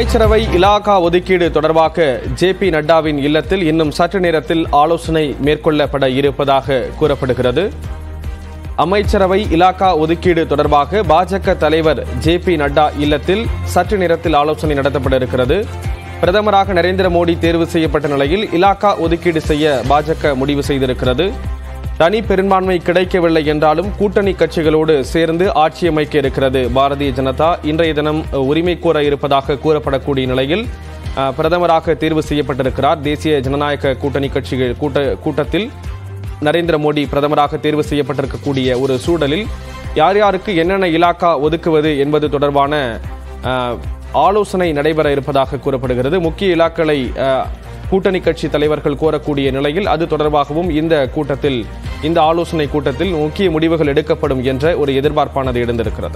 அமைச்சரவை இலாகா ஒதுக்கீடு தொடர்பாக ஜே பி நட்டாவின் இல்லத்தில் இன்னும் சற்று நேரத்தில் ஆலோசனை மேற்கொள்ளப்பட இருப்பதாக கூறப்படுகிறது அமைச்சரவை இலாகா ஒதுக்கீடு தொடர்பாக பாஜக தலைவர் ஜே பி நட்டா இல்லத்தில் சற்று நேரத்தில் ஆலோசனை நடத்தப்பட இருக்கிறது பிரதமராக நரேந்திர மோடி தேர்வு செய்யப்பட்ட நிலையில் இலாகா ஒதுக்கீடு செய்ய பாஜக முடிவு செய்திருக்கிறது தனி பெரும்பான்மை கிடைக்கவில்லை என்றாலும் கூட்டணி கட்சிகளோடு சேர்ந்து ஆட்சி அமைக்க இருக்கிறது பாரதிய ஜனதா இன்றைய தினம் உரிமை கோர இருப்பதாக கூறப்படக்கூடிய நிலையில் அஹ், பிரதமராக தேர்வு செய்யப்பட்டிருக்கிறார் தேசிய ஜனநாயக கூட்டணி கட்சிகள் கூட்ட கூட்டத்தில் நரேந்திர மோடி பிரதமராக தேர்வு செய்யப்பட்டிருக்கக்கூடிய ஒரு சூழலில் யார் யாருக்கு என்னென்ன இலாக்கா ஒதுக்குவது என்பது தொடர்பான அஹ், ஆலோசனை நடைபெற இருப்பதாக கூறப்படுகிறது முக்கிய இலாக்களை அஹ், கூட்டணி கட்சி தலைவர்கள் கோரக்கூடிய நிலையில் அது தொடர்பாகவும் இந்த கூட்டத்தில் இந்த ஆலோசனை கூட்டத்தில் முக்கிய முடிவுகள் எடுக்கப்படும் என்ற ஒரு எதிர்பார்ப்பானது எழுந்திருக்கிறது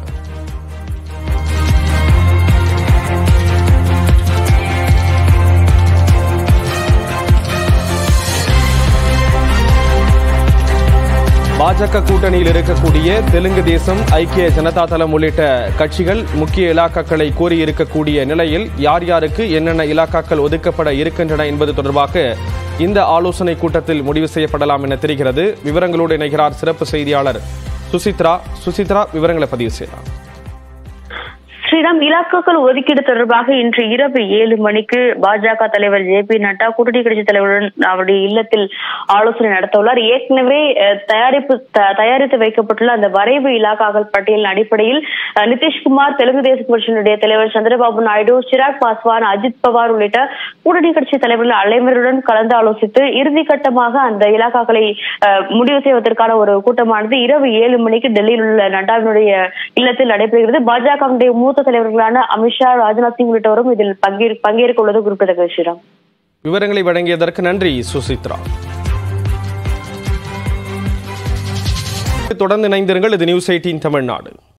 பாஜக கூட்டணியில் இருக்கக்கூடிய தெலுங்கு தேசம் ஐக்கிய ஜனதா தளம் உள்ளிட்ட கட்சிகள் முக்கிய இலாக்காக்களை கோரியிருக்கக்கூடிய நிலையில் யார் யாருக்கு என்னென்ன இலாக்காக்கள் ஒதுக்கப்பட இருக்கின்றன என்பது தொடர்பாக இந்த ஆலோசனை கூட்டத்தில் முடிவு செய்யப்படலாம் என தெரிகிறது விவரங்களோடு இணைகிறார் சிறப்பு செய்தியாளர் சுசித்ரா சுசித்ரா விவரங்களை பதிவு செய்யலாம் ஸ்ரீராம் இலாக்காக்கள் ஒதுக்கீடு தொடர்பாக இன்று இரவு ஏழு மணிக்கு பாஜக தலைவர் ஜே பி நட்டா கூட்டணி கட்சி தலைவருடன் அவருடைய இல்லத்தில் ஆலோசனை நடத்த உள்ளார் ஏற்கனவே அஹ், தயாரிப்பு த- தயாரித்து வைக்கப்பட்டுள்ள அந்த வரைவு இலாக்காக்கள் பட்டியலின் அடிப்படையில் அஹ், நிதிஷ்குமார் தெலுங்கு தேச கட்சியினுடைய தலைவர் சந்திரபாபு நாயுடு சிராக் பாஸ்வான் அஜித் பவார் உள்ளிட்ட கூட்டணி கட்சி தலைவர்கள் அனைவருடன் கலந்து ஆலோசித்து இறுதி கட்டமாக அந்த இலாக்காக்களை அஹ், முடிவு செய்வதற்கான ஒரு கூட்டமானது இரவு ஏழு மணிக்கு டெல்லியில் உள்ள நட்டாவினுடைய இல்லத்தில் நடைபெறுகிறது பாஜகவினுடைய மூத்த தலைவர்களான அமித்ஷா ராஜ்நாத் சிங் உள்ளிட்டவரும் இதில் பங்கேற் பங்கேற்க உள்ளது குறிப்பிடத்தக்கது ஸ்ரீராம் விவரங்களை வழங்கியதற்கு நன்றி சுசித்ரா தொடர்ந்து இணைந்திருங்கள் இது நியூஸ் எயிட்டீன் தமிழ்நாடு